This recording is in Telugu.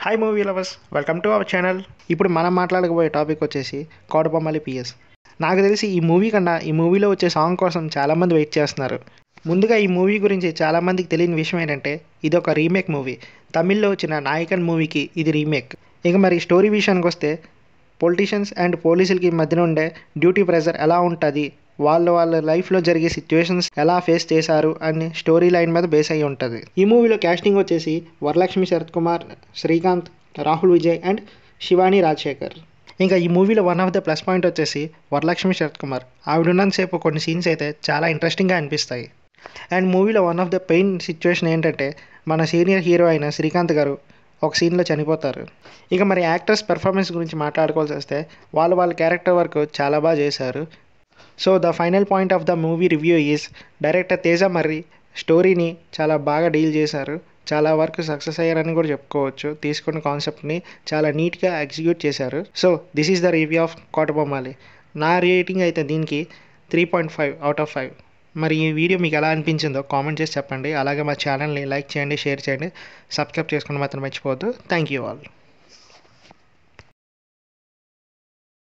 hi movie lovers welcome to our channel ఇప్పుడు మనం మాట్లాడకపోయే టాపిక్ వచ్చేసి కోటబొమ్మలి పిఎస్ నాకు తెలిసి ఈ మూవీ కన్నా ఈ మూవీలో వచ్చే సాంగ్ కోసం చాలామంది వెయిట్ చేస్తున్నారు ముందుగా ఈ మూవీ గురించి చాలామందికి తెలియని విషయం ఏంటంటే ఇది ఒక రీమేక్ మూవీ తమిళ్లో వచ్చిన నాయకన్ మూవీకి ఇది రీమేక్ ఇక మరి స్టోరీ విషయానికి వస్తే పొలిటీషియన్స్ అండ్ పోలీసులకి మధ్యన ఉండే డ్యూటీ ప్రెజర్ ఎలా ఉంటుంది వాళ్ళ వాళ్ళ లైఫ్లో జరిగే సిచ్యువేషన్స్ ఎలా ఫేస్ చేశారు అని స్టోరీ లైన్ మీద బేస్ అయ్యి ఉంటుంది ఈ మూవీలో క్యాస్టింగ్ వచ్చేసి వరలక్ష్మి శరత్ కుమార్ శ్రీకాంత్ రాహుల్ విజయ్ అండ్ శివాని రాజశేఖర్ ఇంకా ఈ మూవీలో one of the plus point వచ్చేసి వరలక్ష్మి శరత్ కుమార్ ఆవిడ ఉన్నంతసేపు కొన్ని సీన్స్ అయితే చాలా ఇంట్రెస్టింగ్గా అనిపిస్తాయి అండ్ మూవీలో one of the pain situation ఏంటంటే మన సీనియర్ హీరో అయిన శ్రీకాంత్ గారు ఒక సీన్లో చనిపోతారు ఇక మరి యాక్టర్స్ పెర్ఫార్మెన్స్ గురించి మాట్లాడుకోవాల్సి వస్తే వాళ్ళు వాళ్ళ క్యారెక్టర్ వర్క్ చాలా బాగా చేశారు so the final point of the movie review is director Teja Marri స్టోరీని చాలా బాగా డీల్ చేశారు చాలా వరకు సక్సెస్ అయ్యారని కూడా చెప్పుకోవచ్చు తీసుకున్న కాన్సెప్ట్ని చాలా నీట్గా ఎగ్జిక్యూట్ చేశారు so this is the review of Kotabommali నా రేటింగ్ అయితే దీనికి three point five out of five మరి ఈ వీడియో మీకు ఎలా అనిపించిందో కామెంట్ చేసి చెప్పండి అలాగే మా ఛానల్ని లైక్ చేయండి షేర్ చేయండి సబ్స్క్రైబ్ చేసుకుని మాత్రం మర్చిపోవద్దు థ్యాంక్ యూ ఆల్